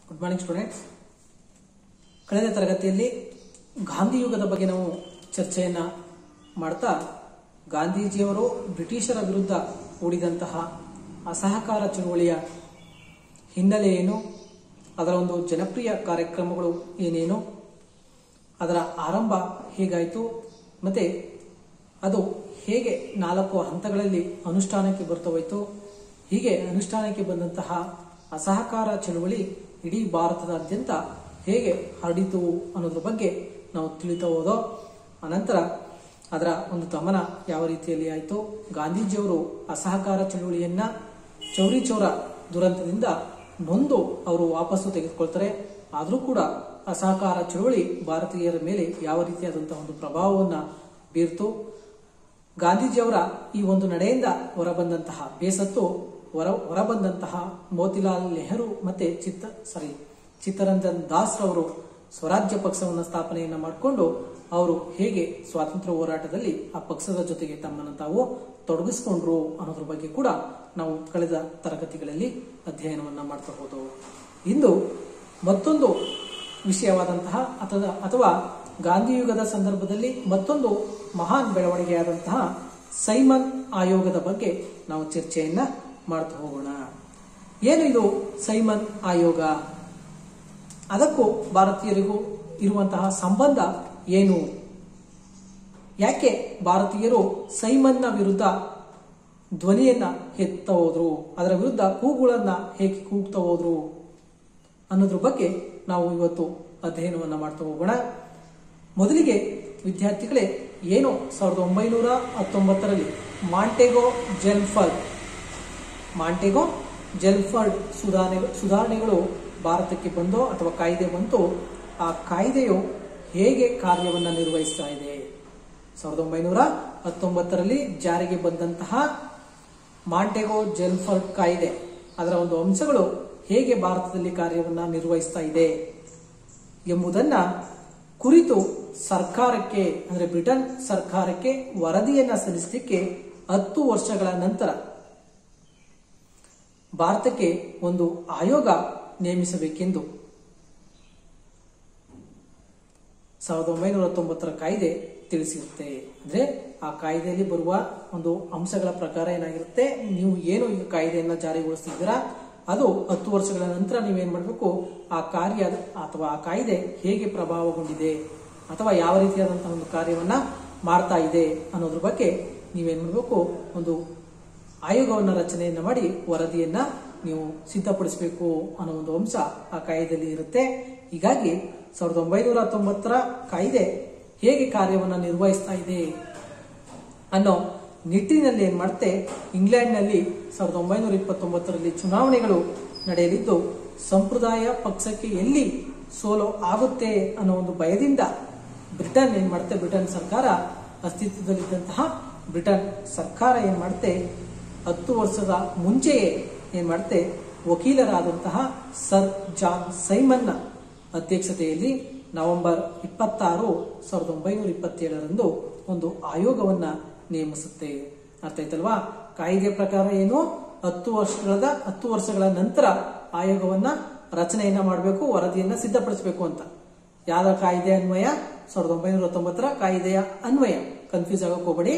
good morning students ಕಳೆದ ತರಗತಿಯಲ್ಲಿ ಗಾಂಧಿ ಯುಗದ ಬಗ್ಗೆ ನಾವು ಚರ್ಚೆಯನ್ನ ಮಾಡ್ತಾ ಗಾಂಧೀಜಿಯವರು ಬ್ರಿಟಿಷರ ವಿರುದ್ಧ ಹೂಡಿದಂತಹ ಅಸಹಕಾರ ಚಳುವಳಿಯ ಹಿನ್ನೆಲೆ ಏನು ಅದರ ಒಂದು ಜನಪ್ರಿಯ ಕಾರ್ಯಕ್ರಮಗಳು ಏನೇನು ಅದರ ಆರಂಭ ಹೇಗಾಯಿತು ಮತ್ತೆ ಅದು ಹೇಗೆ ನಾಲ್ಕು ಹಂತಗಳಲ್ಲಿ ಅನುಷ್ಠಾನಕ್ಕೆ ಬರ್ತಾ ಹೋಯಿತು ಹೀಗೆ ಅನುಷ್ಠಾನಕ್ಕೆ ಬಂದಂತಹ ಅಸಹಕಾರ ಚಳುವಳಿ ಇಡೀ ಭಾರತದಾದ್ಯಂತ ಹೇಗೆ ಹರಡಿತು ಅನ್ನೋದ್ರ ಬಗ್ಗೆ ನಾವು ತಿಳಿತಾ ಹೋದೋ ಅನಂತರ ಅದರ ಒಂದು ಗಮನ ಯಾವ ರೀತಿಯಲ್ಲಿ ಆಯಿತು ಗಾಂಧೀಜಿಯವರು ಅಸಹಕಾರ ಚಳುವಳಿಯನ್ನ ಚೌರಿ ಚೌರ ದುರಂತದಿಂದ ನೊಂದು ಅವರು ವಾಪಸ್ಸು ತೆಗೆದುಕೊಳ್ತಾರೆ ಆದರೂ ಕೂಡ ಅಸಹಕಾರ ಚಳುವಳಿ ಭಾರತೀಯರ ಮೇಲೆ ಯಾವ ರೀತಿಯಾದಂತಹ ಒಂದು ಪ್ರಭಾವವನ್ನು ಬೀರ್ತು ಗಾಂಧೀಜಿಯವರ ಈ ಒಂದು ನಡೆಯಿಂದ ಹೊರಬಂದಂತಹ ಬೇಸತ್ತು ಹೊರ ಹೊರಬಂದಂತಹ ಮೋತಿಲಾಲ್ ನೆಹರು ಮತ್ತೆ ಚಿತ್ತ ಸಾರಿ ಚಿತ್ತರಂಜನ್ ದಾಸ್ ರವರು ಸ್ವರಾಜ್ಯ ಪಕ್ಷವನ್ನು ಸ್ಥಾಪನೆಯನ್ನ ಮಾಡಿಕೊಂಡು ಅವರು ಹೇಗೆ ಸ್ವಾತಂತ್ರ್ಯ ಹೋರಾಟದಲ್ಲಿ ಆ ಪಕ್ಷದ ಜೊತೆಗೆ ತಮ್ಮನ್ನು ತಾವು ತೊಡಗಿಸಿಕೊಂಡ್ರು ಅನ್ನೋದ್ರ ಬಗ್ಗೆ ಕೂಡ ನಾವು ಕಳೆದ ತರಗತಿಗಳಲ್ಲಿ ಅಧ್ಯಯನವನ್ನ ಮಾಡ್ತಾ ಹೋದವು ಇಂದು ಮತ್ತೊಂದು ವಿಷಯವಾದಂತಹ ಅಥವಾ ಅಥವಾ ಗಾಂಧಿ ಯುಗದ ಸಂದರ್ಭದಲ್ಲಿ ಮತ್ತೊಂದು ಮಹಾನ್ ಬೆಳವಣಿಗೆಯಾದಂತಹ ಸೈಮನ್ ಆಯೋಗದ ಬಗ್ಗೆ ನಾವು ಚರ್ಚೆಯನ್ನ ಮಾಡ್ತಾ ಹೋಗೋಣ ಏನು ಇದು ಸೈಮನ್ ಆಯೋಗ ಅದಕ್ಕೂ ಭಾರತೀಯರಿಗೂ ಇರುವಂತಹ ಸಂಬಂಧ ಏನು ಯಾಕೆ ಭಾರತೀಯರು ಸೈಮನ್ನ ವಿರುದ್ಧ ಧ್ವನಿಯನ್ನ ಎತ್ತ ಹೋದ್ರು ಅದರ ವಿರುದ್ಧ ಕೂಗುಗಳನ್ನ ಹೇಗೆ ಕೂಗ್ತಾ ಹೋದ್ರು ಅನ್ನೋದ್ರ ಬಗ್ಗೆ ನಾವು ಇವತ್ತು ಅಧ್ಯಯನವನ್ನ ಮಾಡ್ತಾ ಹೋಗೋಣ ಮೊದಲಿಗೆ ವಿದ್ಯಾರ್ಥಿಗಳೇ ಏನು ಸಾವಿರದ ಒಂಬೈನೂರ ಹತ್ತೊಂಬತ್ತರಲ್ಲಿ ಮಾಂಟೆಗೋ ಜೆಲ್ಫರ್ಡ್ ಮಾಂಟೆಗೋ ಜೆಲ್ಫರ್ಡ್ ಸುಧಾರಣೆ ಸುಧಾರಣೆಗಳು ಭಾರತಕ್ಕೆ ಬಂದೋ ಅಥವಾ ಕಾಯ್ದೆ ಬಂತು ಆ ಕಾಯ್ದೆಯು ಹೇಗೆ ಕಾರ್ಯವನ್ನು ನಿರ್ವಹಿಸ್ತಾ ಇದೆ ಸಾವಿರದ ಒಂಬೈನೂರ ಹತ್ತೊಂಬತ್ತರಲ್ಲಿ ಜಾರಿಗೆ ಬಂದಂತಹ ಮಾಂಟೆಗೋ ಜೆಲ್ಫರ್ಡ್ ಕಾಯ್ದೆ ಅದರ ಒಂದು ಅಂಶಗಳು ಹೇಗೆ ಭಾರತದಲ್ಲಿ ಕಾರ್ಯವನ್ನ ನಿರ್ವಹಿಸ್ತಾ ಇದೆ ಎಂಬುದನ್ನ ಕುರಿತು ಸರ್ಕಾರಕ್ಕೆ ಅಂದ್ರೆ ಬ್ರಿಟನ್ ಸರ್ಕಾರಕ್ಕೆ ವರದಿಯನ್ನ ಸಲ್ಲಿಸಲಿಕ್ಕೆ ಹತ್ತು ವರ್ಷಗಳ ನಂತರ ಭಾರತಕ್ಕೆ ಒಂದು ಆಯೋಗ ನೇಮಿಸಬೇಕೆಂದು ಸಾವಿರದ ಒಂಬೈನೂರ ಹತ್ತೊಂಬತ್ತರ ಕಾಯ್ದೆ ತಿಳಿಸಿರುತ್ತೆ ಅಂದ್ರೆ ಆ ಕಾಯ್ದೆಯಲ್ಲಿ ಬರುವ ಒಂದು ಅಂಶಗಳ ಪ್ರಕಾರ ಏನಾಗಿರುತ್ತೆ ನೀವು ಏನು ಈಗ ಕಾಯ್ದೆಯನ್ನ ಜಾರಿಗೊಳಿಸ್ತಿದ್ದೀರಾ ಅದು ಹತ್ತು ವರ್ಷಗಳ ನಂತರ ನೀವೇನ್ ಮಾಡಬೇಕು ಆ ಕಾರ್ಯ ಅಥವಾ ಆ ಕಾಯ್ದೆ ಹೇಗೆ ಪ್ರಭಾವಗೊಂಡಿದೆ ಅಥವಾ ಯಾವ ರೀತಿಯಾದಂತಹ ಒಂದು ಕಾರ್ಯವನ್ನ ಮಾಡ್ತಾ ಇದೆ ಅನ್ನೋದ್ರ ಬಗ್ಗೆ ನೀವೇನ್ ಮಾಡಬೇಕು ಒಂದು ಆಯೋಗವನ್ನ ರಚನೆಯನ್ನ ಮಾಡಿ ವರದಿಯನ್ನ ನೀವು ಸಿದ್ಧಪಡಿಸಬೇಕು ಅನ್ನೋ ಒಂದು ಅಂಶ ಆ ಕಾಯ್ದೆಯಲ್ಲಿ ಇರುತ್ತೆ ಹೀಗಾಗಿ ಸಾವಿರದ ಒಂಬೈನೂರ ಹತ್ತೊಂಬತ್ತರ ಕಾಯ್ದೆ ಹೇಗೆ ಕಾರ್ಯವನ್ನ ನಿರ್ವಹಿಸ್ತಾ ಇದೆ ಅನ್ನೋ ನಿಟ್ಟಿನಲ್ಲಿ ಏನ್ ಮಾಡುತ್ತೆ ಇಂಗ್ಲೆಂಡ್ನಲ್ಲಿ ಸಾವಿರದ ಒಂಬೈನೂರ ಇಪ್ಪತ್ತೊಂಬತ್ತರಲ್ಲಿ ಚುನಾವಣೆಗಳು ನಡೆಯಲಿದ್ದು ಸಂಪ್ರದಾಯ ಪಕ್ಷಕ್ಕೆ ಎಲ್ಲಿ ಸೋಲು ಆಗುತ್ತೆ ಅನ್ನೋ ಒಂದು ಭಯದಿಂದ ಬ್ರಿಟನ್ ಏನ್ ಮಾಡುತ್ತೆ ಬ್ರಿಟನ್ ಸರ್ಕಾರ ಅಸ್ತಿತ್ವದಲ್ಲಿದ್ದಂತಹ ಬ್ರಿಟನ್ ಸರ್ಕಾರ ಏನ್ ಮಾಡುತ್ತೆ ಹತ್ತು ವರ್ಷದ ಮುಂಚೆಯೇ ಏನ್ ಮಾಡುತ್ತೆ ವಕೀಲರಾದಂತಹ ಸರ್ ಜಾನ್ ಸೈಮನ್ನ ಅಧ್ಯಕ್ಷತೆಯಲ್ಲಿ ನವೆಂಬರ್ ಇಪ್ಪತ್ತಾರು ಸಾವಿರದ ಒಂಬೈನೂರ ಇಪ್ಪತ್ತೇಳರಂದು ಒಂದು ಆಯೋಗವನ್ನ ನೇಮಿಸುತ್ತೆ ಅರ್ಥ ಆಯ್ತಲ್ವಾ ಕಾಯ್ದೆ ಪ್ರಕಾರ ಏನು ಹತ್ತು ವರ್ಷಗಳ ಹತ್ತು ವರ್ಷಗಳ ನಂತರ ಆಯೋಗವನ್ನ ರಚನೆಯನ್ನ ಮಾಡಬೇಕು ವರದಿಯನ್ನ ಸಿದ್ಧಪಡಿಸಬೇಕು ಅಂತ ಯಾವ ಕಾಯ್ದೆ ಅನ್ವಯ ಸಾವಿರದ ಒಂಬೈನೂರ ಹತ್ತೊಂಬತ್ತರ ಕಾಯ್ದೆಯ ಅನ್ವಯ ಕನ್ಫ್ಯೂಸ್ ಆಗಕ್ಕೆ ಹೋಗಬೇಡಿ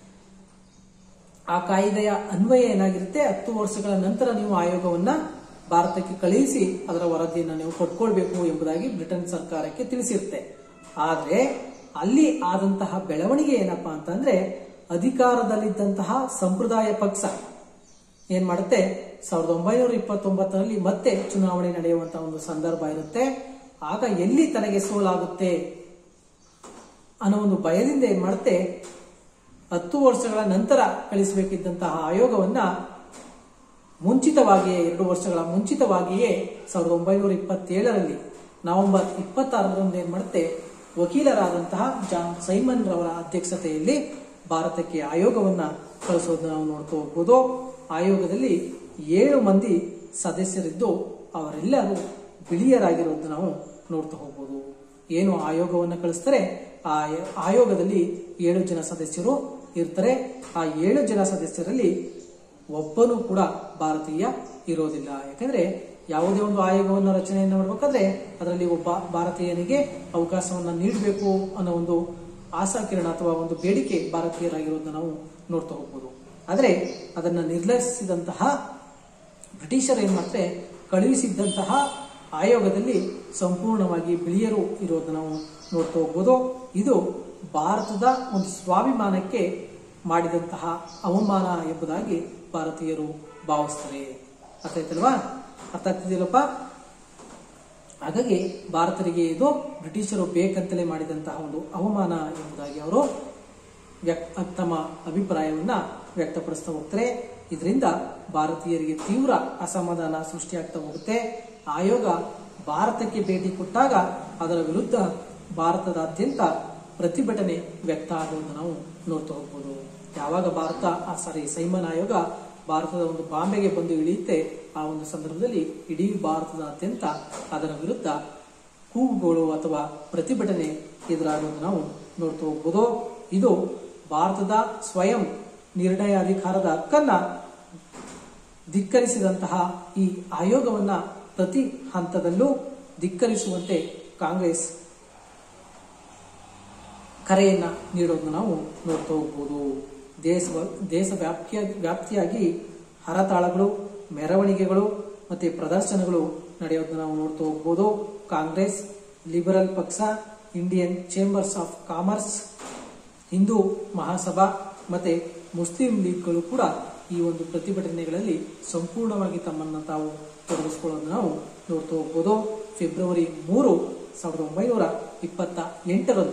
ಆ ಕಾಯ್ದೆಯ ಅನ್ವಯ ಏನಾಗಿರುತ್ತೆ ಹತ್ತು ವರ್ಷಗಳ ನಂತರ ನೀವು ಆಯೋಗವನ್ನ ಭಾರತಕ್ಕೆ ಕಳುಹಿಸಿ ಅದರ ವರದಿಯನ್ನು ನೀವು ಕೊಟ್ಕೊಳ್ಬೇಕು ಎಂಬುದಾಗಿ ಬ್ರಿಟನ್ ಸರ್ಕಾರಕ್ಕೆ ತಿಳಿಸಿರುತ್ತೆ ಆದ್ರೆ ಅಲ್ಲಿ ಆದಂತಹ ಬೆಳವಣಿಗೆ ಏನಪ್ಪಾ ಅಂತಂದ್ರೆ ಅಧಿಕಾರದಲ್ಲಿದ್ದಂತಹ ಸಂಪ್ರದಾಯ ಪಕ್ಷ ಏನ್ ಮಾಡುತ್ತೆ ಸಾವಿರದ ಒಂಬೈನೂರ ಇಪ್ಪತ್ತೊಂಬತ್ತರಲ್ಲಿ ಮತ್ತೆ ಚುನಾವಣೆ ನಡೆಯುವಂತಹ ಒಂದು ಸಂದರ್ಭ ಇರುತ್ತೆ ಆಗ ಎಲ್ಲಿ ತನಗೆ ಸೋಲಾಗುತ್ತೆ ಅನ್ನೋ ಒಂದು ಭಯದಿಂದ ಏನ್ ಮಾಡುತ್ತೆ ಹತ್ತು ವರ್ಷಗಳ ನಂತರ ಕಳಿಸಬೇಕಿದ್ದಂತಹ ಆಯೋಗವನ್ನ ಮುಂಚಿತವಾಗಿಯೇ ಎರಡು ವರ್ಷಗಳ ಮುಂಚಿತವಾಗಿಯೇ ಸಾವಿರದ ಒಂಬೈನೂರ ಇಪ್ಪತ್ತೇಳರಲ್ಲಿ ನವೆಂಬರ್ ಇಪ್ಪತ್ತಾರರಂದು ಏನ್ ಮಾಡುತ್ತೆ ವಕೀಲರಾದಂತಹ ಜಾನ್ ಸೈಮನ್ ರವರ ಅಧ್ಯಕ್ಷತೆಯಲ್ಲಿ ಭಾರತಕ್ಕೆ ಆಯೋಗವನ್ನ ಕಳಿಸೋದನ್ನ ನಾವು ನೋಡ್ತಾ ಹೋಗ್ಬೋದು ಆಯೋಗದಲ್ಲಿ ಏಳು ಮಂದಿ ಸದಸ್ಯರಿದ್ದು ಅವರೆಲ್ಲರೂ ಬಿಳಿಯರಾಗಿರೋದನ್ನ ನಾವು ನೋಡ್ತಾ ಹೋಗ್ಬೋದು ಏನು ಆಯೋಗವನ್ನ ಕಳಿಸ್ತಾರೆ ಆ ಆಯೋಗದಲ್ಲಿ ಏಳು ಜನ ಸದಸ್ಯರು ಇರ್ತಾರೆ ಆ ಏಳು ಜನ ಸದಸ್ಯರಲ್ಲಿ ಒಬ್ಬನು ಕೂಡ ಭಾರತೀಯ ಇರೋದಿಲ್ಲ ಯಾಕಂದ್ರೆ ಯಾವುದೇ ಒಂದು ಆಯೋಗವನ್ನು ರಚನೆಯನ್ನು ಮಾಡಬೇಕಾದ್ರೆ ಅದರಲ್ಲಿ ಒಬ್ಬ ಭಾರತೀಯನಿಗೆ ಅವಕಾಶವನ್ನ ನೀಡಬೇಕು ಅನ್ನೋ ಒಂದು ಆಶಾಕಿರಣ ಅಥವಾ ಒಂದು ಬೇಡಿಕೆ ಭಾರತೀಯರಾಗಿರೋದನ್ನ ನಾವು ನೋಡ್ತಾ ಹೋಗ್ಬೋದು ಆದರೆ ಅದನ್ನ ನಿರ್ಲಕ್ಷಿಸಿದಂತಹ ಬ್ರಿಟಿಷರು ಏನ್ ಮಾಡ್ತಾರೆ ಕಳುಹಿಸಿದ್ದಂತಹ ಆಯೋಗದಲ್ಲಿ ಸಂಪೂರ್ಣವಾಗಿ ಬಿಳಿಯರು ಇರೋದನ್ನ ನಾವು ನೋಡ್ತಾ ಹೋಗ್ಬೋದು ಇದು ಭಾರತದ ಒಂದು ಸ್ವಾಭಿಮಾನಕ್ಕೆ ಮಾಡಿದಂತಹ ಅವಮಾನ ಎಂಬುದಾಗಿ ಭಾರತೀಯರು ಭಾವಿಸ್ತಾರೆ ಅರ್ಥ ಆಯ್ತಲ್ವಾ ಅರ್ಥ ಆಗ್ತಿದೆಯಲ್ಲಪ್ಪ ಹಾಗಾಗಿ ಭಾರತರಿಗೆ ಇದು ಬ್ರಿಟಿಷರು ಬೇಕಂತಲೇ ಮಾಡಿದಂತಹ ಒಂದು ಅವಮಾನ ಎಂಬುದಾಗಿ ಅವರು ವ್ಯಕ್ತ ತಮ್ಮ ಅಭಿಪ್ರಾಯವನ್ನ ವ್ಯಕ್ತಪಡಿಸ್ತಾ ಹೋಗ್ತಾರೆ ಇದರಿಂದ ಭಾರತೀಯರಿಗೆ ತೀವ್ರ ಅಸಮಾಧಾನ ಸೃಷ್ಟಿಯಾಗ್ತಾ ಹೋಗುತ್ತೆ ಆಯೋಗ ಭಾರತಕ್ಕೆ ಭೇಟಿ ಕೊಟ್ಟಾಗ ಅದರ ವಿರುದ್ಧ ಭಾರತದಾದ್ಯಂತ ಪ್ರತಿಭಟನೆ ವ್ಯಕ್ತ ಆಗುವುದನ್ನು ನಾವು ನೋಡ್ತಾ ಹೋಗ್ಬೋದು ಯಾವಾಗ ಭಾರತ ಸಾರಿ ಸೈಮನ್ ಆಯೋಗ ಭಾರತದ ಒಂದು ಬಾಂಬೆಗೆ ಬಂದು ಇಳಿಯುತ್ತೆ ಆ ಒಂದು ಸಂದರ್ಭದಲ್ಲಿ ಇಡೀ ಭಾರತದಾದ್ಯಂತ ಅದರ ವಿರುದ್ಧ ಕೂಗುಗಳು ಅಥವಾ ಪ್ರತಿಭಟನೆ ಎದುರಾಗುವುದನ್ನು ನಾವು ನೋಡ್ತಾ ಹೋಗ್ಬೋದು ಇದು ಭಾರತದ ಸ್ವಯಂ ನಿರ್ಣಯಾಧಿಕಾರದ ಹಕ್ಕನ್ನ ಧಿಕ್ಕರಿಸಿದಂತಹ ಈ ಆಯೋಗವನ್ನ ಪ್ರತಿ ಹಂತದಲ್ಲೂ ಧಿಕ್ಕರಿಸುವಂತೆ ಕಾಂಗ್ರೆಸ್ ಕರೆಯನ್ನ ನೀಡೋದನ್ನ ನಾವು ನೋಡ್ತಾ ಹೋಗ್ಬೋದು ದೇಶ ದೇಶ ವ್ಯಾಪ್ತಿಯ ವ್ಯಾಪ್ತಿಯಾಗಿ ಹರತಾಳಗಳು ಮೆರವಣಿಗೆಗಳು ಮತ್ತೆ ಪ್ರದರ್ಶನಗಳು ನಡೆಯೋದನ್ನ ನಾವು ನೋಡ್ತಾ ಹೋಗ್ಬೋದು ಕಾಂಗ್ರೆಸ್ ಲಿಬರಲ್ ಪಕ್ಷ Indian chambers of commerce Hindu Mahasabha ಮತ್ತೆ ಮುಸ್ಲಿಂ ಲೀಗ್ಗಳು ಕೂಡ ಈ ಒಂದು ಪ್ರತಿಭಟನೆಗಳಲ್ಲಿ ಸಂಪೂರ್ಣವಾಗಿ ತಮ್ಮನ್ನ ತಾವು ತೊಡಗಿಸಿಕೊಳ್ಳೋದನ್ನ ನಾವು ನೋಡ್ತಾ ಹೋಗ್ಬೋದು ಫೆಬ್ರವರಿ ಮೂರು ಸಾವಿರದ ಒಂಬೈನೂರ ಇಪ್ಪತ್ತ ಎಂಟರಂದು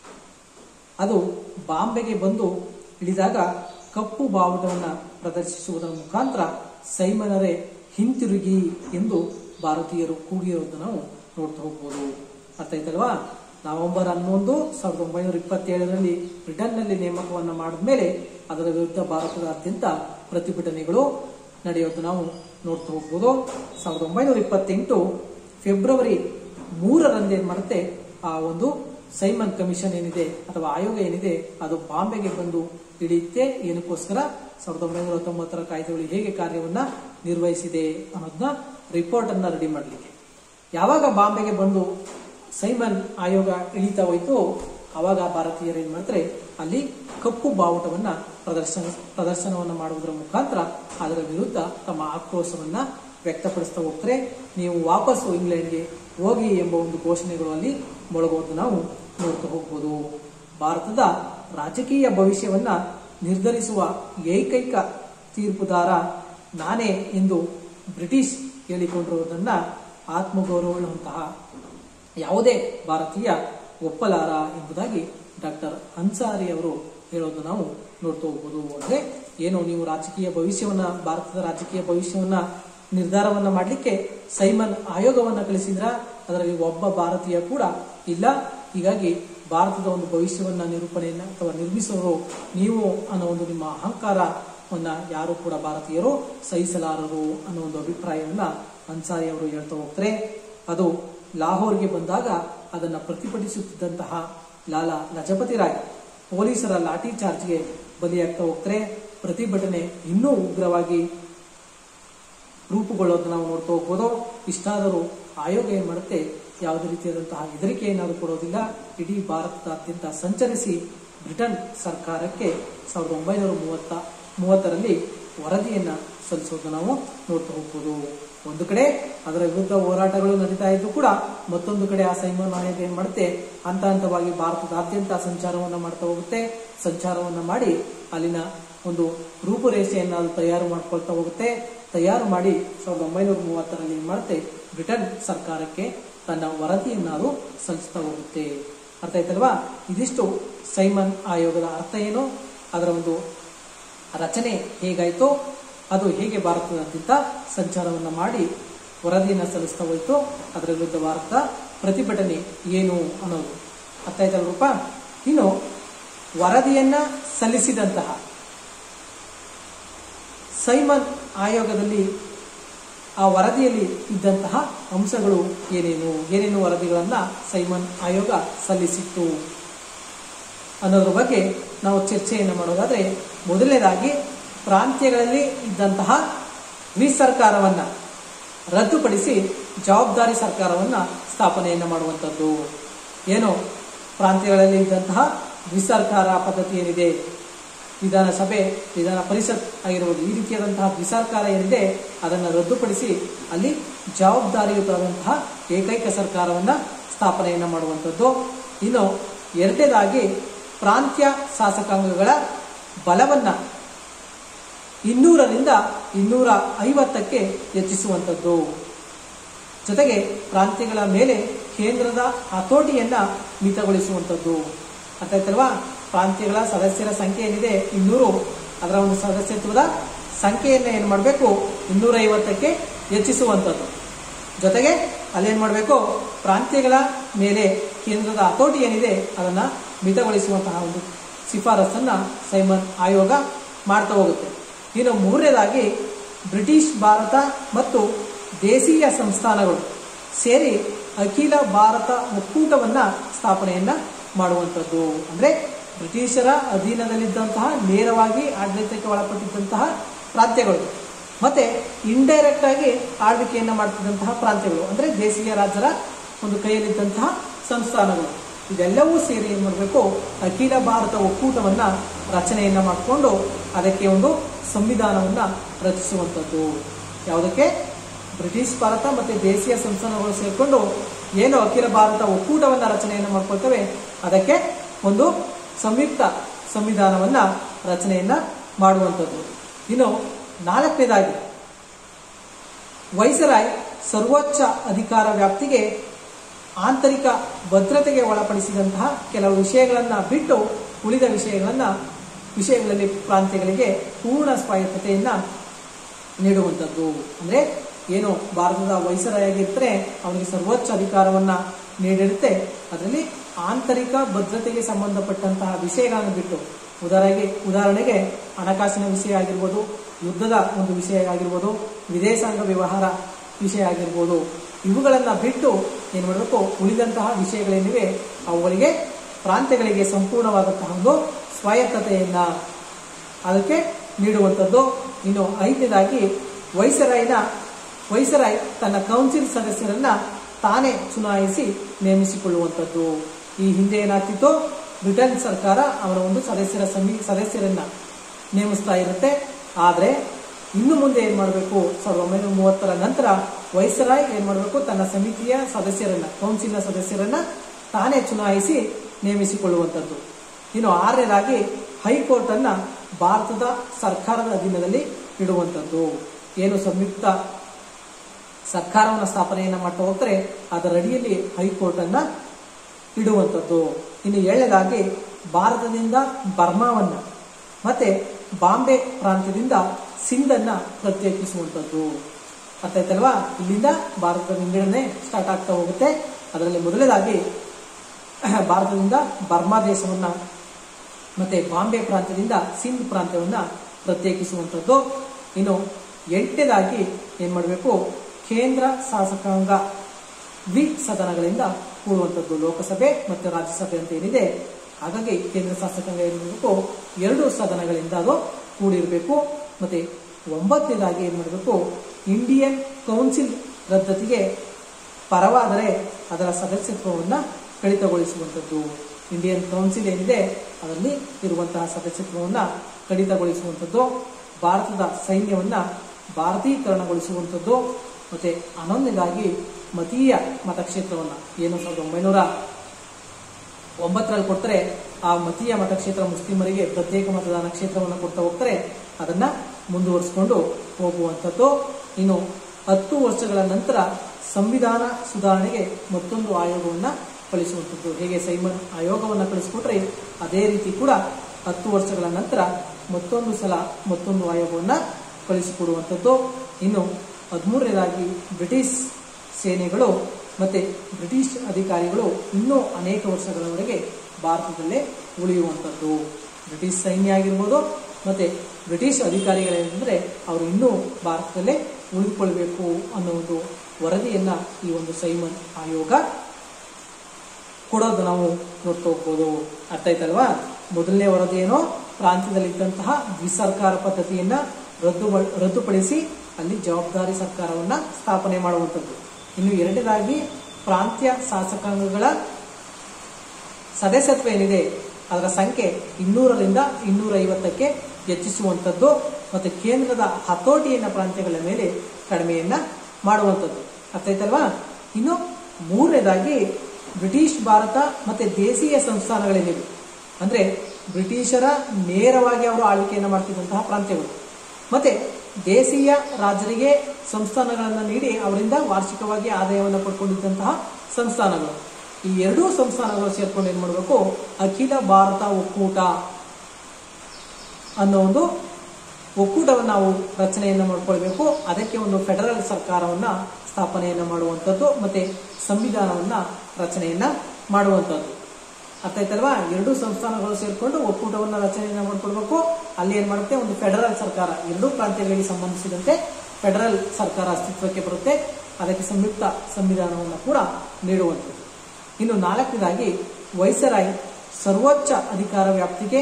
ಅದು ಬಾಂಬೆಗೆ ಬಂದು ಇಳಿದಾಗ ಕಪ್ಪು ಬಾವುಟವನ್ನ ಪ್ರದರ್ಶಿಸುವುದರ ಮುಖಾಂತರ ಸೈಮನರೇ ಹಿಂತಿರುಗಿ ಎಂದು ಭಾರತೀಯರು ಕೂಗಿರೋದನ್ನ ನಾವು ನೋಡ್ತಾ ಹೋಗ್ಬೋದು ಅರ್ಥ ಆಯ್ತಲ್ವಾ ನವೆಂಬರ್ ಹನ್ನೊಂದು ಸಾವಿರದ ಒಂಬೈನೂರ ಇಪ್ಪತ್ತೇಳರಲ್ಲಿ ಬ್ರಿಟನ್ನಲ್ಲಿ ನೇಮಕವನ್ನ ಮಾಡಿದ ಮೇಲೆ ಅದರ ವಿರುದ್ಧ ಭಾರತದಾದ್ಯಂತ ಪ್ರತಿಭಟನೆಗಳು ನಡೆಯೋದು ನಾವು ನೋಡ್ತಾ ಹೋಗ್ಬೋದು ಸಾವಿರದ ಒಂಬೈನೂರ ಇಪ್ಪತ್ತೆಂಟು ಫೆಬ್ರವರಿ ಮೂರರಂದು ಏನ್ ಮಾಡುತ್ತೆ ಆ ಒಂದು ಸೈಮನ್ ಕಮಿಷನ್ ಏನಿದೆ ಅಥವಾ ಆಯೋಗ ಏನಿದೆ ಅದು ಬಾಂಬೆಗೆ ಬಂದು ಇಳಿಯುತ್ತೆ ಏನಕ್ಕೋಸ್ಕರ ಸಾವಿರದ ಒಂಬೈನೂರ ತೊಂಬತ್ತರ ಕಾಯ್ದೆಗಳು ಹೇಗೆ ಕಾರ್ಯವನ್ನ ನಿರ್ವಹಿಸಿದೆ ಅನ್ನೋದನ್ನ ರಿಪೋರ್ಟ್ ಅನ್ನ ರೆಡಿ ಮಾಡಲಿಕ್ಕೆ ಯಾವಾಗ ಬಾಂಬೆಗೆ ಬಂದು ಸೈಮನ್ ಆಯೋಗ ಇಳಿತಾ ಹೋಯ್ತು ಅವಾಗ ಭಾರತೀಯರು ಏನ್ ಮಾಡ್ತಾರೆ ಅಲ್ಲಿ ಕಪ್ಪು ಬಾವುಟವನ್ನ ಪ್ರದರ್ಶನ ಪ್ರದರ್ಶನವನ್ನ ಮಾಡುವುದರ ಮುಖಾಂತರ ಅದರ ವಿರುದ್ಧ ತಮ್ಮ ಆಕ್ರೋಶವನ್ನ ವ್ಯಕ್ತಪಡಿಸ್ತಾ ಹೋಗ್ತಾರೆ ನೀವು ವಾಪಸ್ಸು ಇಂಗ್ಲೆಂಡ್ಗೆ ಹೋಗಿ ಎಂಬ ಒಂದು ಘೋಷಣೆಗಳು ಅಲ್ಲಿ ಮೊಳಗೋದು ನಾವು ನೋಡ್ತಾ ಹೋಗ್ಬೋದು ಭಾರತದ ರಾಜಕೀಯ ಭವಿಷ್ಯವನ್ನ ನಿರ್ಧರಿಸುವ ಏಕೈಕ ತೀರ್ಪುದಾರ ನಾನೇ ಎಂದು ಬ್ರಿಟಿಷ್ ಹೇಳಿಕೊಂಡಿರುವುದನ್ನ ಆತ್ಮಗೌರವವುಳ್ಳಂತಹ ಯಾವುದೇ ಭಾರತೀಯ ಒಪ್ಪಲಾರ ಎಂಬುದಾಗಿ ಡಾಕ್ಟರ್ ಅನ್ಸಾರಿ ಅವರು ಹೇಳೋದು ನಾವು ನೋಡ್ತಾ ಹೋಗ್ಬೋದು ಅಂದ್ರೆ ಏನು ನೀವು ರಾಜಕೀಯ ಭವಿಷ್ಯವನ್ನ ಭಾರತದ ರಾಜಕೀಯ ಭವಿಷ್ಯವನ್ನ ನಿರ್ಧಾರವನ್ನ ಮಾಡಲಿಕ್ಕೆ ಸೈಮನ್ ಆಯೋಗವನ್ನ ಕಳಿಸಿದ್ರ ಅದರಲ್ಲಿ ಒಬ್ಬ ಭಾರತೀಯ ಕೂಡ ಇಲ್ಲ ಹೀಗಾಗಿ ಭಾರತದ ಒಂದು ಭವಿಷ್ಯವನ್ನ ನಿರೂಪಣೆಯನ್ನ ಅಥವಾ ನಿರ್ಮಿಸುವರು ನೀವು ಅನ್ನೋ ಒಂದು ನಿಮ್ಮ ಅಹಂಕಾರವನ್ನ ಯಾರು ಕೂಡ ಭಾರತೀಯರು ಸಹಿಸಲಾರರು ಅನ್ನೋ ಒಂದು ಅಭಿಪ್ರಾಯವನ್ನ ಅನ್ಸಾರಿ ಅವರು ಹೇಳ್ತಾ ಹೋಗ್ತಾರೆ ಅದು ಲಾಹೋರ್ಗೆ ಬಂದಾಗ ಅದನ್ನ ಪ್ರತಿಭಟಿಸುತ್ತಿದ್ದಂತಹ ಲಾಲಾ ಲಜಪತಿ ರಾಯ್ ಪೊಲೀಸರ ಲಾಠಿ ಚಾರ್ಜ್ಗೆ ಬಲಿಯಾಗ್ತಾ ಹೋಗ್ತಾರೆ ಪ್ರತಿಭಟನೆ ಇನ್ನೂ ಉಗ್ರವಾಗಿ ರೂಪುಗೊಳ್ಳೋದನ್ನ ನಾವು ನೋಡ್ತಾ ಹೋಗ್ಬೋದು ಇಷ್ಟಾದರೂ ಆಯೋಗ ಏನ್ ಮಾಡುತ್ತೆ ಯಾವುದೇ ರೀತಿಯಾದಂತಹ ಹೆದರಿಕೆ ಏನಾದರೂ ಕೊಡೋದಿಲ್ಲ ಇಡೀ ಭಾರತದಾದ್ಯಂತ ಸಂಚರಿಸಿ ಬ್ರಿಟನ್ ಸರ್ಕಾರಕ್ಕೆ ಸಾವಿರದ ಒಂಬೈನೂರ ಮೂವತ್ತ ಮೂವತ್ತರಲ್ಲಿ ವರದಿಯನ್ನ ಸಲ್ಲಿಸೋದನ್ನ ನಾವು ನೋಡ್ತಾ ಹೋಗ್ಬೋದು ಒಂದು ಕಡೆ ಅದರ ವಿರುದ್ಧ ಹೋರಾಟಗಳು ನಡೀತಾ ಇದ್ದು ಕೂಡ ಮತ್ತೊಂದು ಕಡೆ ಆ ಸೈಮನ್ ಆಯೋಗ ಏನ್ ಮಾಡುತ್ತೆ ಹಂತ ಹಂತವಾಗಿ ಭಾರತದಾದ್ಯಂತ ಸಂಚಾರವನ್ನ ಮಾಡ್ತಾ ಹೋಗುತ್ತೆ ಸಂಚಾರವನ್ನ ಮಾಡಿ ಅಲ್ಲಿನ ಒಂದು ರೂಪುರೇಷೆಯನ್ನ ಅದು ತಯಾರು ಮಾಡ್ಕೊಳ್ತಾ ಹೋಗುತ್ತೆ ತಯಾರು ಮಾಡಿ ಸಾವಿರದ ಒಂಬೈನೂರ ಮೂವತ್ತರಲ್ಲಿ ಏನ್ ಮಾಡುತ್ತೆ ಬ್ರಿಟನ್ ಸರ್ಕಾರಕ್ಕೆ ತನ್ನ ವರದಿಯನ್ನ ಅದು ಸಲ್ಲಿಸ್ತಾ ಹೋಗುತ್ತೆ ಅರ್ಥ ಆಯ್ತಲ್ವಾ ಇದಿಷ್ಟು ಸೈಮನ್ ಆಯೋಗದ ಅರ್ಥ ಏನು ಅದರ ಒಂದು ರಚನೆ ಹೇಗಾಯ್ತು ಅದು ಹೇಗೆ ಭಾರತದಾದ್ಯಂತ ಸಂಚಾರವನ್ನ ಮಾಡಿ ವರದಿಯನ್ನ ಸಲ್ಲಿಸ್ತಾ ಹೋಯ್ತು ಅದರ ವಿರುದ್ಧ ಭಾರತ ಪ್ರತಿಭಟನೆ ಏನು ಅನ್ನೋದು ಅರ್ಥ ಆಯ್ತಲ್ರೂಪ ಇನ್ನು ವರದಿಯನ್ನ ಸಲ್ಲಿಸಿದಂತಹ ಸೈಮನ್ ಆಯೋಗದಲ್ಲಿ ಆ ವರದಿಯಲ್ಲಿ ಇದ್ದಂತಹ ಅಂಶಗಳು ಏನೇನು ಏನೇನು ವರದಿಗಳನ್ನ ಸೈಮನ್ ಆಯೋಗ ಸಲ್ಲಿಸಿತ್ತು ಅನ್ನೋದ್ರ ಬಗ್ಗೆ ನಾವು ಚರ್ಚೆಯನ್ನು ಮಾಡೋದಾದ್ರೆ ಮೊದಲನೇದಾಗಿ ಪ್ರಾಂತ್ಯಗಳಲ್ಲಿ ಇದ್ದಂತಹ ಸರ್ಕಾರವನ್ನ ರದ್ದುಪಡಿಸಿ ಜವಾಬ್ದಾರಿ ಸರ್ಕಾರವನ್ನ ಸ್ಥಾಪನೆಯನ್ನ ಮಾಡುವಂಥದ್ದು ಏನು ಪ್ರಾಂತ್ಯಗಳಲ್ಲಿ ಇದ್ದಂತಹ ದ್ವಿಸರ್ಕಾರ ಪದ್ಧತಿ ಏನಿದೆ ವಿಧಾನಸಭೆ ವಿಧಾನ ಪರಿಷತ್ ಆಗಿರುವುದು ಈ ರೀತಿಯಾದಂತಹ ದ್ವಿಸರ್ಕಾರ ಏನಿದೆ ಅದನ್ನು ರದ್ದುಪಡಿಸಿ ಅಲ್ಲಿ ಜವಾಬ್ದಾರಿಯುತವಾದಂತಹ ಏಕೈಕ ಸರ್ಕಾರವನ್ನ ಸ್ಥಾಪನೆಯನ್ನ ಮಾಡುವಂಥದ್ದು ಇನ್ನು ಎರಡನೇದಾಗಿ ಪ್ರಾಂತ್ಯ ಶಾಸಕಾಂಗಗಳ ಬಲವನ್ನ ಇನ್ನೂರರಿಂದ ಇನ್ನೂರ ಐವತ್ತಕ್ಕೆ ಹೆಚ್ಚಿಸುವಂಥದ್ದು ಜೊತೆಗೆ ಪ್ರಾಂತ್ಯಗಳ ಮೇಲೆ ಕೇಂದ್ರದ ಹತೋಟಿಯನ್ನ ಮಿತಗೊಳಿಸುವಂಥದ್ದು ಅರ್ಥ ಆಯ್ತಲ್ವಾ ಪ್ರಾಂತ್ಯಗಳ ಸದಸ್ಯರ ಸಂಖ್ಯೆ ಏನಿದೆ ಇನ್ನೂರು ಅದರ ಒಂದು ಸದಸ್ಯತ್ವದ ಸಂಖ್ಯೆಯನ್ನ ಏನು ಮಾಡಬೇಕು ಇನ್ನೂರ ಐವತ್ತಕ್ಕೆ ಹೆಚ್ಚಿಸುವಂಥದ್ದು ಜೊತೆಗೆ ಅಲ್ಲೇನ್ ಮಾಡಬೇಕು ಪ್ರಾಂತ್ಯಗಳ ಮೇಲೆ ಕೇಂದ್ರದ ಹತೋಟಿ ಏನಿದೆ ಅದನ್ನ ಮಿತಗೊಳಿಸುವಂತಹ ಒಂದು ಶಿಫಾರಸನ್ನ ಸೈಮನ್ ಆಯೋಗ ಮಾಡ್ತಾ ಹೋಗುತ್ತೆ ಇನ್ನು ಮೂರನೇದಾಗಿ ಬ್ರಿಟಿಷ್ ಭಾರತ ಮತ್ತು ದೇಶೀಯ ಸಂಸ್ಥಾನಗಳು ಸೇರಿ ಅಖಿಲ ಭಾರತ ಒಕ್ಕೂಟವನ್ನ ಸ್ಥಾಪನೆಯನ್ನ ಮಾಡುವಂಥದ್ದು ಅಂದ್ರೆ ಬ್ರಿಟಿಷರ ಅಧೀನದಲ್ಲಿದ್ದಂತಹ ನೇರವಾಗಿ ಆಡಳಿತಕ್ಕೆ ಒಳಪಟ್ಟಿದ್ದಂತಹ ಪ್ರಾಂತ್ಯಗಳು ಮತ್ತೆ ಇಂಡೈರೆಕ್ಟ್ ಆಗಿ ಆಳ್ವಿಕೆಯನ್ನ ಮಾಡ್ತಿದ್ದಂತಹ ಪ್ರಾಂತ್ಯಗಳು ಅಂದ್ರೆ ದೇಶೀಯ ರಾಜ್ಯರ ಒಂದು ಕೈಯಲ್ಲಿದ್ದಂತಹ ಸಂಸ್ಥಾನಗಳು ಇದೆಲ್ಲವೂ ಸೇರಿ ಏನ್ ಮಾಡಬೇಕು ಅಖಿಲ ಭಾರತ ಒಕ್ಕೂಟವನ್ನ ರಚನೆಯನ್ನ ಮಾಡಿಕೊಂಡು ಅದಕ್ಕೆ ಒಂದು ಸಂವಿಧಾನವನ್ನ ರಚಿಸುವಂಥದ್ದು ಯಾವುದಕ್ಕೆ ಬ್ರಿಟಿಷ್ ಭಾರತ ಮತ್ತೆ ದೇಶೀಯ ಸಂಸ್ಥಾನಗಳು ಸೇರಿಕೊಂಡು ಏನು ಅಖಿಲ ಭಾರತ ಒಕ್ಕೂಟವನ್ನ ರಚನೆಯನ್ನ ಮಾಡ್ಕೊಳ್ತೇವೆ ಅದಕ್ಕೆ ಒಂದು ಸಂಯುಕ್ತ ಸಂವಿಧಾನವನ್ನ ರಚನೆಯನ್ನ ಮಾಡುವಂಥದ್ದು ಇನ್ನು ನಾಲ್ಕನೇದಾಗಿ ವೈಸರಾಯ್ ಸರ್ವೋಚ್ಚ ಅಧಿಕಾರ ವ್ಯಾಪ್ತಿಗೆ ಆಂತರಿಕ ಭದ್ರತೆಗೆ ಒಳಪಡಿಸಿದಂತಹ ಕೆಲವು ವಿಷಯಗಳನ್ನ ಬಿಟ್ಟು ಉಳಿದ ವಿಷಯಗಳನ್ನ ವಿಷಯಗಳಲ್ಲಿ ಪ್ರಾಂತ್ಯಗಳಿಗೆ ಪೂರ್ಣ ಸ್ವಾಯತ್ತತೆಯನ್ನ ನೀಡುವಂಥದ್ದು ಅಂದ್ರೆ ಏನು ಭಾರತದ ವೈಸರಾಯಾಗಿರ್ತಾರೆ ಅವನಿಗೆ ಸರ್ವೋಚ್ಚ ಅಧಿಕಾರವನ್ನ ನೀಡಿರುತ್ತೆ ಅದರಲ್ಲಿ ಆಂತರಿಕ ಭದ್ರತೆಗೆ ಸಂಬಂಧಪಟ್ಟಂತಹ ವಿಷಯಗಳನ್ನು ಬಿಟ್ಟು ಉದಾಹರಣೆಗೆ ಉದಾಹರಣೆಗೆ ಹಣಕಾಸಿನ ವಿಷಯ ಆಗಿರ್ಬೋದು ಯುದ್ಧದ ಒಂದು ವಿಷಯ ಆಗಿರ್ಬೋದು ವಿದೇಶಾಂಗ ವ್ಯವಹಾರ ವಿಷಯ ಆಗಿರ್ಬೋದು ಇವುಗಳನ್ನ ಬಿಟ್ಟು ಏನ್ ಮಾಡಬೇಕು ಉಳಿದಂತಹ ವಿಷಯಗಳೇನಿವೆ ಅವುಗಳಿಗೆ ಪ್ರಾಂತ್ಯಗಳಿಗೆ ಸಂಪೂರ್ಣವಾದಂತಹ ಒಂದು ಸ್ವಾಯತ್ತತೆಯನ್ನ ಅದಕ್ಕೆ ನೀಡುವಂಥದ್ದು ಇನ್ನು ಐದನೇದಾಗಿ ವೈಸರಾಯ್ನ ವೈಸರಾಯ್ ತನ್ನ ಕೌನ್ಸಿಲ್ ಸದಸ್ಯರನ್ನ ತಾನೇ ಚುನಾಯಿಸಿ ನೇಮಿಸಿಕೊಳ್ಳುವಂಥದ್ದು ಈ ಹಿಂದೆ ಏನಾಗ್ತಿತ್ತು ಬ್ರಿಟನ್ ಸರ್ಕಾರ ಅವರ ಒಂದು ಸದಸ್ಯರ ಸಮಿ ಸದಸ್ಯರನ್ನ ನೇಮಿಸ್ತಾ ಇರುತ್ತೆ ಆದ್ರೆ ಇನ್ನು ಮುಂದೆ ಏನ್ ಮಾಡಬೇಕು ಸಾವಿರದ ಒಂಬೈನೂರ ಮೂವತ್ತರ ನಂತರ ವೈಸರಾಯ್ ಏನ್ ಮಾಡಬೇಕು ತನ್ನ ಸಮಿತಿಯ ಸದಸ್ಯರನ್ನ ಕೌನ್ಸಿಲ್ನ ಸದಸ್ಯರನ್ನ ತಾನೇ ಚುನಾಯಿಸಿ ನೇಮಿಸಿಕೊಳ್ಳುವಂಥದ್ದು ಇನ್ನು ಆರನೇದಾಗಿ ಹೈಕೋರ್ಟ್ ಅನ್ನ ಭಾರತದ ಸರ್ಕಾರದ ಅಧೀನದಲ್ಲಿ ಇಡುವಂಥದ್ದು ಏನು ಸಂಯುಕ್ತ ಸರ್ಕಾರವನ್ನು ಸ್ಥಾಪನೆಯನ್ನ ಮಾಡ್ತಾ ಹೋಗ್ತಾರೆ ಅದರ ಅಡಿಯಲ್ಲಿ ಹೈಕೋರ್ಟ್ ಅನ್ನ ಇಡುವಂಥದ್ದು ಇನ್ನು ಏಳನೇದಾಗಿ ಭಾರತದಿಂದ ಬರ್ಮಾವನ್ನ ಮತ್ತೆ ಬಾಂಬೆ ಪ್ರಾಂತ್ಯದಿಂದ ಸಿಂಧನ್ನ ಪ್ರತ್ಯೇಕಿಸುವಂಥದ್ದು ಅರ್ಥ ಆಯ್ತಲ್ವಾ ಇಲ್ಲಿಂದ ಭಾರತದ ವಿಂಗಡಣೆ ಸ್ಟಾರ್ಟ್ ಆಗ್ತಾ ಹೋಗುತ್ತೆ ಅದರಲ್ಲಿ ಮೊದಲನೇದಾಗಿ ಭಾರತದಿಂದ ಬರ್ಮಾ ದೇಶವನ್ನ ಮತ್ತೆ ಬಾಂಬೆ ಪ್ರಾಂತ್ಯದಿಂದ ಸಿಂಧ್ ಪ್ರಾಂತ್ಯವನ್ನ ಪ್ರತ್ಯೇಕಿಸುವಂಥದ್ದು ಇನ್ನು ಎಂಟನೇದಾಗಿ ಏನ್ ಮಾಡಬೇಕು ಕೇಂದ್ರ ಶಾಸಕಾಂಗ ದ್ವಿ ಸದನಗಳಿಂದ ಕೂಡುವಂಥದ್ದು ಲೋಕಸಭೆ ಮತ್ತು ರಾಜ್ಯಸಭೆ ಅಂತ ಏನಿದೆ ಹಾಗಾಗಿ ಕೇಂದ್ರ ಶಾಸಕಾಂಗ ಏನ್ ಮಾಡಬೇಕು ಎರಡು ಸದನಗಳಿಂದ ಅದು ಕೂಡಿರಬೇಕು ಮತ್ತೆ ಒಂಬತ್ತನೇದಾಗಿ ಏನ್ ಮಾಡಬೇಕು ಇಂಡಿಯನ್ ಕೌನ್ಸಿಲ್ ರದ್ದತಿಗೆ ಪರವಾದರೆ ಅದರ ಸದಸ್ಯತ್ವವನ್ನು ಕಡಿತಗೊಳಿಸುವಂಥದ್ದು ಇಂಡಿಯನ್ ಕೌನ್ಸಿಲ್ ಏನಿದೆ ಅದರಲ್ಲಿ ಇರುವಂತಹ ಸದಸ್ಯತ್ವವನ್ನ ಕಡಿತಗೊಳಿಸುವಂಥದ್ದು ಭಾರತದ ಸೈನ್ಯವನ್ನ ಭಾರತೀಕರಣಗೊಳಿಸುವಂಥದ್ದು ಮತ್ತೆ ಹನ್ನೊಂದನೇದಾಗಿ ಮತೀಯ ಮತಕ್ಷೇತ್ರವನ್ನ ಏನು ಸಾವಿರದ ಒಂಬೈನೂರ ಒಂಬತ್ತರಲ್ಲಿ ಕೊಡ್ತಾರೆ ಆ ಮತೀಯ ಮತಕ್ಷೇತ್ರ ಮುಸ್ಲಿಮರಿಗೆ ಪ್ರತ್ಯೇಕ ಮತದಾನ ಕ್ಷೇತ್ರವನ್ನು ಕೊಡ್ತಾ ಹೋಗ್ತಾರೆ ಅದನ್ನ ಮುಂದುವರಿಸಿಕೊಂಡು ಹೋಗುವಂಥದ್ದು ಇನ್ನು ಹತ್ತು ವರ್ಷಗಳ ನಂತರ ಸಂವಿಧಾನ ಸುಧಾರಣೆಗೆ ಮತ್ತೊಂದು ಆಯೋಗವನ್ನ ಕಳಿಸುವಂಥದ್ದು ಹೇಗೆ ಸೈಮನ್ ಆಯೋಗವನ್ನ ಕಳಿಸ್ಕೊಟ್ರೆ ಅದೇ ರೀತಿ ಕೂಡ ಹತ್ತು ವರ್ಷಗಳ ನಂತರ ಮತ್ತೊಂದು ಸಲ ಮತ್ತೊಂದು ಆಯೋಗವನ್ನ ಕಳಿಸಿಕೊಡುವಂಥದ್ದು ಇನ್ನು ಹದಿಮೂರನೇದಾಗಿ ಬ್ರಿಟಿಷ್ ಸೇನೆಗಳು ಮತ್ತೆ ಬ್ರಿಟಿಷ್ ಅಧಿಕಾರಿಗಳು ಇನ್ನೂ ಅನೇಕ ವರ್ಷಗಳವರೆಗೆ ಭಾರತದಲ್ಲೇ ಉಳಿಯುವಂಥದ್ದು ಬ್ರಿಟಿಷ್ ಸೈನ್ಯ ಆಗಿರ್ಬೋದು ಮತ್ತೆ ಬ್ರಿಟಿಷ್ ಅಧಿಕಾರಿಗಳೇನೆಂದ್ರೆ ಅವರು ಇನ್ನೂ ಭಾರತದಲ್ಲೇ ಉಳಿದುಕೊಳ್ಬೇಕು ಅನ್ನೋ ಒಂದು ವರದಿಯನ್ನ ಈ ಒಂದು ಸೈಮನ್ ಆಯೋಗ ಕೊಡೋದು ನಾವು ನೋಡ್ತಾ ಹೋಗ್ಬೋದು ಅರ್ಥ ಆಯ್ತಲ್ವಾ ಮೊದಲನೇ ವರದಿ ಏನೋ ಪ್ರಾಂತ್ಯದಲ್ಲಿದ್ದಂತಹ ದ್ವಿಸರ್ಕಾರ ಪದ್ಧತಿಯನ್ನ ರದ್ದು ರದ್ದುಪಡಿಸಿ ಅಲ್ಲಿ ಜವಾಬ್ದಾರಿ ಸರ್ಕಾರವನ್ನ ಸ್ಥಾಪನೆ ಮಾಡುವಂಥದ್ದು ಇನ್ನು ಎರಡನೇದಾಗಿ ಪ್ರಾಂತ್ಯ ಶಾಸಕಾಂಗಗಳ ಸದಸ್ಯತ್ವ ಏನಿದೆ ಅದರ ಸಂಖ್ಯೆ ಇನ್ನೂರರಿಂದ ಇನ್ನೂರ ಐವತ್ತಕ್ಕೆ ಹೆಚ್ಚಿಸುವಂಥದ್ದು ಮತ್ತು ಕೇಂದ್ರದ ಹತೋಟಿಯನ್ನ ಪ್ರಾಂತ್ಯಗಳ ಮೇಲೆ ಕಡಿಮೆಯನ್ನ ಮಾಡುವಂಥದ್ದು ಅರ್ಥ ಆಯ್ತಲ್ವಾ ಇನ್ನು ಮೂರನೇದಾಗಿ ಬ್ರಿಟಿಷ್ ಭಾರತ ಮತ್ತೆ ದೇಶೀಯ ಸಂಸ್ಥಾನಗಳೇನಿವೆ ಅಂದ್ರೆ ಬ್ರಿಟಿಷರ ನೇರವಾಗಿ ಅವರು ಆಳ್ವಿಕೆಯನ್ನು ಮಾಡ್ತಿದ್ದಂತಹ ಪ್ರಾಂತ್ಯಗಳು ಮತ್ತೆ ದೇಶೀಯ ರಾಜರಿಗೆ ಸಂಸ್ಥಾನಗಳನ್ನು ನೀಡಿ ಅವರಿಂದ ವಾರ್ಷಿಕವಾಗಿ ಆದಾಯವನ್ನು ಪಡ್ಕೊಂಡಿದ್ದಂತಹ ಸಂಸ್ಥಾನಗಳು ಈ ಎರಡೂ ಸಂಸ್ಥಾನಗಳು ಸೇರ್ಕೊಂಡು ಏನ್ ಮಾಡಬೇಕು ಅಖಿಲ ಭಾರತ ಒಕ್ಕೂಟ ಅನ್ನೋ ಒಂದು ಒಕ್ಕೂಟವನ್ನು ನಾವು ರಚನೆಯನ್ನು ಮಾಡ್ಕೊಳ್ಬೇಕು ಅದಕ್ಕೆ ಒಂದು ಫೆಡರಲ್ ಸರ್ಕಾರವನ್ನ ಸ್ಥಾಪನೆಯನ್ನ ಮಾಡುವಂಥದ್ದು ಮತ್ತೆ ಸಂವಿಧಾನವನ್ನ ರಚನೆಯನ್ನ ಮಾಡುವಂಥದ್ದು ಅರ್ಥ ಆಯ್ತಲ್ವಾ ಎರಡೂ ಸಂಸ್ಥಾನಗಳು ಸೇರ್ಕೊಂಡು ಒಕ್ಕೂಟವನ್ನ ರಚನೆಯನ್ನ ಮಾಡ್ಕೊಳ್ಬೇಕು ಅಲ್ಲಿ ಏನ್ ಮಾಡುತ್ತೆ ಒಂದು ಫೆಡರಲ್ ಸರ್ಕಾರ ಎರಡೂ ಪ್ರಾಂತ್ಯಗಳಿಗೆ ಸಂಬಂಧಿಸಿದಂತೆ ಫೆಡರಲ್ ಸರ್ಕಾರ ಅಸ್ತಿತ್ವಕ್ಕೆ ಬರುತ್ತೆ ಅದಕ್ಕೆ ಸಂಯುಕ್ತ ಸಂವಿಧಾನವನ್ನು ಕೂಡ ನೀಡುವಂಥದ್ದು ಇನ್ನು ನಾಲ್ಕನೇದಾಗಿ ವೈಸರಾಯ್ ಸರ್ವೋಚ್ಚ ಅಧಿಕಾರ ವ್ಯಾಪ್ತಿಗೆ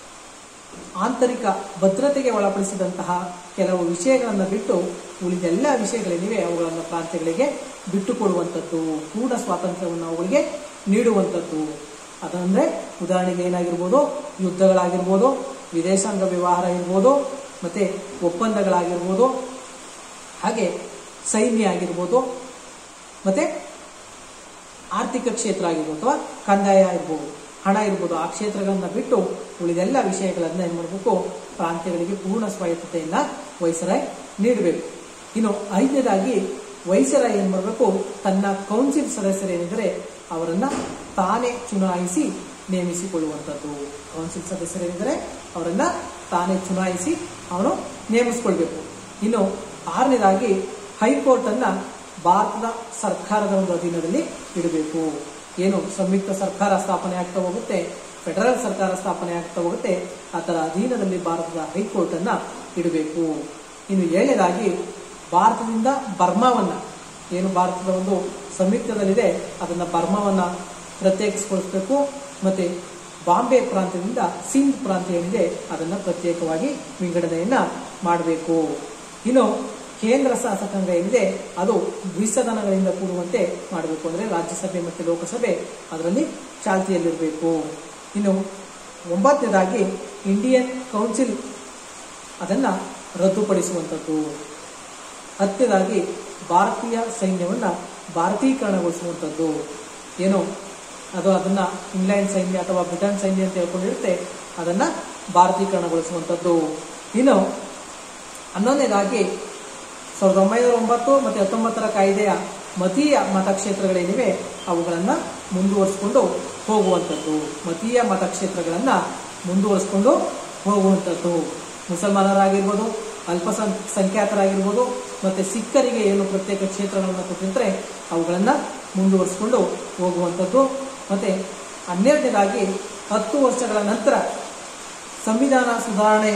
ಆಂತರಿಕ ಭದ್ರತೆಗೆ ಒಳಪಡಿಸಿದಂತಹ ಕೆಲವು ವಿಷಯಗಳನ್ನು ಬಿಟ್ಟು ಉಳಿದೆಲ್ಲ ವಿಷಯಗಳೇನಿವೆ ಅವುಗಳನ್ನು ಪ್ರಾಂತ್ಯಗಳಿಗೆ ಬಿಟ್ಟುಕೊಡುವಂಥದ್ದು ಪೂರ್ಣ ಸ್ವಾತಂತ್ರ್ಯವನ್ನು ಅವುಗಳಿಗೆ ನೀಡುವಂಥದ್ದು ಅದಂದ್ರೆ ಉದಾಹರಣೆಗೆ ಏನಾಗಿರ್ಬೋದು ಯುದ್ಧಗಳಾಗಿರ್ಬೋದು ವಿದೇಶಾಂಗ ವ್ಯವಹಾರ ಇರ್ಬೋದು ಮತ್ತೆ ಒಪ್ಪಂದಗಳಾಗಿರ್ಬೋದು ಹಾಗೆ ಸೈನ್ಯ ಆಗಿರ್ಬೋದು ಮತ್ತೆ ಆರ್ಥಿಕ ಕ್ಷೇತ್ರ ಆಗಿರ್ಬೋದು ಅಥವಾ ಕಂದಾಯ ಇರ್ಬೋದು ಹಣ ಇರ್ಬೋದು ಆ ಕ್ಷೇತ್ರಗಳನ್ನ ಬಿಟ್ಟು ಉಳಿದೆಲ್ಲ ವಿಷಯಗಳನ್ನ ಏನ್ ಮಾಡಬೇಕು ಪ್ರಾಂತ್ಯಗಳಿಗೆ ಪೂರ್ಣ ಸ್ವಾಯತ್ತತೆಯನ್ನ ವೈಸರಾಯ್ ನೀಡಬೇಕು ಇನ್ನು ಐದನೇದಾಗಿ ವೈಸರಾಯ್ ಏನ್ ಮಾಡಬೇಕು ತನ್ನ ಕೌನ್ಸಿಲ್ ಸದಸ್ಯರೇನಿದ್ರೆ ಅವರನ್ನ ತಾನೇ ಚುನಾಯಿಸಿ ನೇಮಿಸಿಕೊಳ್ಳುವಂಥದ್ದು ಕೌನ್ಸಿಲ್ ಸದಸ್ಯರೇನಿದ್ರೆ ಅವರನ್ನ ತಾನೇ ಚುನಾಯಿಸಿ ಅವನು ನೇಮಿಸಿಕೊಳ್ಬೇಕು ಇನ್ನು ಆರನೇದಾಗಿ ಹೈಕೋರ್ಟ್ ಅನ್ನ ಭಾರತದ ಸರ್ಕಾರದ ಒಂದು ಅಧೀನದಲ್ಲಿ ಇಡಬೇಕು ಏನು ಸಂಯುಕ್ತ ಸರ್ಕಾರ ಸ್ಥಾಪನೆ ಆಗ್ತಾ ಹೋಗುತ್ತೆ ಫೆಡರಲ್ ಸರ್ಕಾರ ಸ್ಥಾಪನೆ ಆಗ್ತಾ ಹೋಗುತ್ತೆ ಅದರ ಅಧೀನದಲ್ಲಿ ಭಾರತದ ಹೈಕೋರ್ಟ್ ಅನ್ನ ಇಡಬೇಕು ಇನ್ನು ಏಳನೇದಾಗಿ ಭಾರತದಿಂದ ಬರ್ಮಾವನ್ನ ಏನು ಭಾರತದ ಒಂದು ಸಂಯುಕ್ತದಲ್ಲಿದೆ ಅದನ್ನ ಬರ್ಮಾವನ್ನ ಪ್ರತ್ಯೇಕಿಸಿಕೊಳಿಸಬೇಕು ಮತ್ತೆ ಬಾಂಬೆ ಪ್ರಾಂತ್ಯದಿಂದ ಸಿಂಧ್ ಪ್ರಾಂತ್ಯ ಏನಿದೆ ಅದನ್ನ ಪ್ರತ್ಯೇಕವಾಗಿ ವಿಂಗಡಣೆಯನ್ನ ಮಾಡಬೇಕು ಇನ್ನು ಕೇಂದ್ರ ಶಾಸಕಾಂಗ ಏನಿದೆ ಅದು ದ್ವಿಸದನಗಳಿಂದ ಕೂಡುವಂತೆ ಮಾಡಬೇಕು ಅಂದ್ರೆ ರಾಜ್ಯಸಭೆ ಮತ್ತು ಲೋಕಸಭೆ ಅದರಲ್ಲಿ ಚಾಲ್ತಿಯಲ್ಲಿರಬೇಕು ಇನ್ನು ಒಂಬತ್ತನೇದಾಗಿ ಇಂಡಿಯನ್ ಕೌನ್ಸಿಲ್ ಅದನ್ನ ರದ್ದುಪಡಿಸುವಂಥದ್ದು ಹತ್ತನೇದಾಗಿ ಭಾರತೀಯ ಸೈನ್ಯವನ್ನ ಭಾರತೀಕರಣಗೊಳಿಸುವಂಥದ್ದು ಏನು ಅದು ಅದನ್ನ ಇಂಗ್ಲೆಂಡ್ ಸೈನ್ಯ ಅಥವಾ ಬ್ರಿಟನ್ ಸೈನ್ಯ ಅಂತ ಹೇಳ್ಕೊಂಡಿರುತ್ತೆ ಅದನ್ನ ಭಾರತೀಕರಣಗೊಳಿಸುವಂಥದ್ದು ಇನ್ನು ಹನ್ನೊಂದನೇದಾಗಿ ಸಾವಿರದ ಒಂಬೈನೂರ ಒಂಬತ್ತು ಮತ್ತು ಹತ್ತೊಂಬತ್ತರ ಕಾಯ್ದೆಯ ಮತೀಯ ಮತಕ್ಷೇತ್ರಗಳೇನಿವೆ ಅವುಗಳನ್ನ ಮುಂದುವರಿಸಿಕೊಂಡು ಹೋಗುವಂಥದ್ದು ಮತೀಯ ಮತಕ್ಷೇತ್ರಗಳನ್ನ ಮುಂದುವರಿಸಿಕೊಂಡು ಹೋಗುವಂಥದ್ದು ಮುಸಲ್ಮಾನರಾಗಿರ್ಬೋದು ಅಲ್ಪಸಂ ಸಂಖ್ಯಾತರಾಗಿರ್ಬೋದು ಮತ್ತೆ ಸಿಖ್ಖರಿಗೆ ಏನು ಪ್ರತ್ಯೇಕ ಕ್ಷೇತ್ರಗಳನ್ನು ಕೊಟ್ಟಿರ್ತಾರೆ ಅವುಗಳನ್ನ ಮುಂದುವರಿಸಿಕೊಂಡು ಹೋಗುವಂಥದ್ದು ಮತ್ತೆ ಹನ್ನೆರಡನೇದಾಗಿ ಹತ್ತು ವರ್ಷಗಳ ನಂತರ ಸಂವಿಧಾನ ಸುಧಾರಣೆ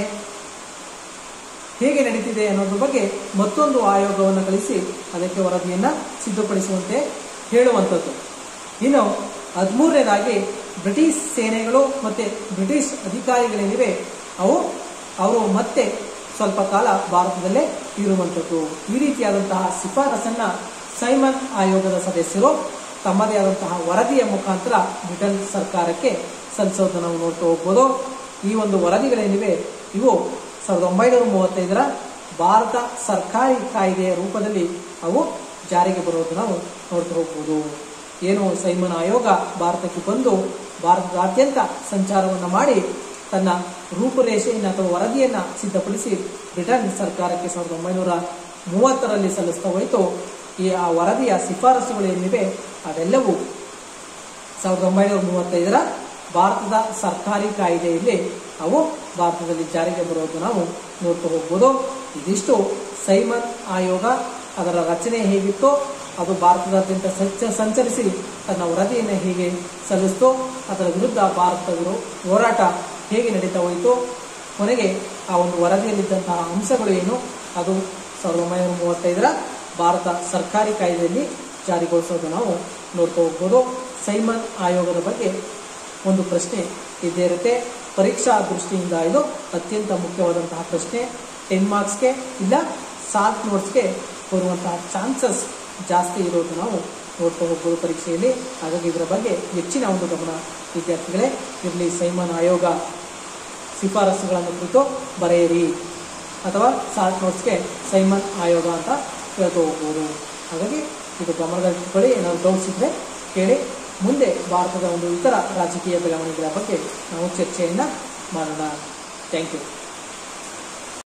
ಹೇಗೆ ನಡೀತಿದೆ ಅನ್ನೋದ್ರ ಬಗ್ಗೆ ಮತ್ತೊಂದು ಆಯೋಗವನ್ನು ಕಳಿಸಿ ಅದಕ್ಕೆ ವರದಿಯನ್ನ ಸಿದ್ಧಪಡಿಸುವಂತೆ ಹೇಳುವಂಥದ್ದು ಇನ್ನು ಹದಿಮೂರನೇದಾಗಿ ಬ್ರಿಟಿಷ್ ಸೇನೆಗಳು ಮತ್ತೆ ಬ್ರಿಟಿಷ್ ಅಧಿಕಾರಿಗಳೇನಿವೆ ಅವು ಅವರು ಮತ್ತೆ ಸ್ವಲ್ಪ ಕಾಲ ಭಾರತದಲ್ಲೇ ಇರುವಂಥದ್ದು ಈ ರೀತಿಯಾದಂತಹ ಶಿಫಾರಸನ್ನ ಸೈಮನ್ ಆಯೋಗದ ಸದಸ್ಯರು ತಮ್ಮದೇ ಆದಂತಹ ವರದಿಯ ಮುಖಾಂತರ ಬ್ರಿಟನ್ ಸರ್ಕಾರಕ್ಕೆ ಸಲ್ಲಿಸೋದನ್ನು ನಾವು ನೋಡ್ತಾ ಹೋಗ್ಬೋದು ಈ ಒಂದು ವರದಿಗಳೇನಿವೆ ಇವು ಸಾವಿರದ ಒಂಬೈನೂರ ಮೂವತ್ತೈದರ ಭಾರತ ಸರ್ಕಾರಿ ಕಾಯ್ದೆಯ ರೂಪದಲ್ಲಿ ಅವು ಜಾರಿಗೆ ಬರೋದು ನಾವು ನೋಡ್ತಾ ಹೋಗ್ಬೋದು ಏನು ಸೈಮನ್ ಆಯೋಗ ಭಾರತಕ್ಕೆ ಬಂದು ಭಾರತದಾದ್ಯಂತ ಸಂಚಾರವನ್ನು ಮಾಡಿ ತನ್ನ ರೂಪುರೇಷೆಯನ್ನು ಅಥವಾ ವರದಿಯನ್ನ ಸಿದ್ಧಪಡಿಸಿ ಬ್ರಿಟನ್ ಸರ್ಕಾರಕ್ಕೆ ಸಾವಿರದ ಒಂಬೈನೂರ ಮೂವತ್ತರಲ್ಲಿ ಸಲ್ಲಿಸ್ತಾ ಹೋಯಿತು ಈ ಆ ವರದಿಯ ಶಿಫಾರಸುಗಳು ಏನಿವೆ ಅವೆಲ್ಲವೂ ಸಾವಿರದ ಒಂಬೈನೂರ ಮೂವತ್ತೈದರ ಭಾರತದ ಸರ್ಕಾರಿ ಕಾಯ್ದೆಯಲ್ಲಿ ಅವು ಭಾರತದಲ್ಲಿ ಜಾರಿಗೆ ಬರೋದು ನಾವು ನೋಡ್ತಾ ಹೋಗ್ಬೋದು ಇದಿಷ್ಟು ಸೈಮನ್ ಆಯೋಗ ಅದರ ರಚನೆ ಹೇಗಿತ್ತೋ ಅದು ಭಾರತದಾದ್ಯಂತ ಸಂಚ- ಸಂಚರಿಸಿ ತನ್ನ ವರದಿಯನ್ನು ಹೇಗೆ ಸಲ್ಲಿಸ್ತೋ ಅದರ ವಿರುದ್ಧ ಭಾರತ ವಿರೋ ಹೋರಾಟ ಹೇಗೆ ನಡೀತಾ ಹೋಯಿತು ಕೊನೆಗೆ ಆ ಒಂದು ವರದಿಯಲ್ಲಿದ್ದಂತಹ ಅಂಶಗಳು ಏನು ಅದು ಸಾವಿರದ ಒಂಬೈನೂರ ಮೂವತ್ತೈದರ ಭಾರತ ಸರ್ಕಾರಿ ಕಾಯ್ದೆಯಲ್ಲಿ ಜಾರಿಗೊಳಿಸೋದು ನಾವು ನೋಡ್ತಾ ಹೋಗ್ಬೋದು ಸೈಮನ್ ಆಯೋಗದ ಬಗ್ಗೆ ಒಂದು ಪ್ರಶ್ನೆ ಇದ್ದೇ ಇರುತ್ತೆ ಪರೀಕ್ಷಾ ದೃಷ್ಟಿಯಿಂದ ಇದು ಅತ್ಯಂತ ಮುಖ್ಯವಾದಂತಹ ಪ್ರಶ್ನೆ ಟೆನ್ ಮಾರ್ಕ್ಸ್ಗೆ ಇಲ್ಲ ಸಾಲ್ಟ್ ನೋಟ್ಸ್ಗೆ ಬರುವಂತಹ ಚಾನ್ಸಸ್ ಜಾಸ್ತಿ ಇರೋದು ನಾವು ನೋಡ್ತಾ ಹೋಗ್ಬೋದು ಪರೀಕ್ಷೆಯಲ್ಲಿ ಹಾಗಾಗಿ ಇದರ ಬಗ್ಗೆ ಹೆಚ್ಚಿನ ಒಂದು ಗಮನ ವಿದ್ಯಾರ್ಥಿಗಳೇ ಇರಲಿ ಸೈಮನ್ ಆಯೋಗ ಶಿಫಾರಸುಗಳನ್ನು ಕುರಿತು ಬರೆಯಿರಿ ಅಥವಾ ಸಾಲ್ಟ್ ನೋಟ್ಸ್ಗೆ ಸೈಮನ್ ಆಯೋಗ ಅಂತ ಹೇಳ್ತಾ ಹೋಗ್ಬೋದು ಹಾಗಾಗಿ ಇದು ಗಮನದಲ್ಲಿಟ್ಕೊಳ್ಳಿ ಏನಾದ್ರು ಡೌಟ್ಸ್ ಇದ್ರೆ ಕೇಳಿ ಮುಂದೆ ಭಾರತದ ಒಂದು ಇತರ ರಾಜಕೀಯ ಬೆಳವಣಿಗೆಗಳ ಬಗ್ಗೆ ನಾವು ಚರ್ಚೆಯನ್ನು ಮಾಡೋಣ ಥ್ಯಾಂಕ್ ಯು